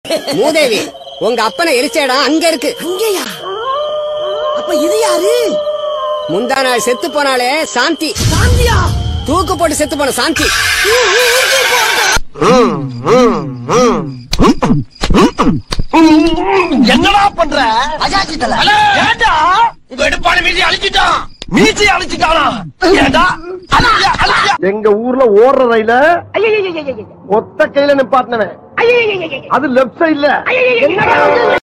மூதேவி உங்க அப்பனை எரிச்ச இடம் அங்க இருக்கு அங்கேயா அப்ப இது யாரு முந்தா நாள் செத்து போனாலே சாந்தி சாந்தியா தூக்கு போட்டு செத்து போன சாந்தி என்னடா பண்ற அஜாச்சி தல ஏண்டா உங்க எடுப்பான மீசி அழிச்சிட்டான் மீசி அழிச்சிட்டானா ஏண்டா அழிச்சியா அழிச்சியா எங்க ஊர்ல ஓடுற ரயில ஒத்த கையில நிப்பாட்டினவன் அது லெப்ட் சைடுல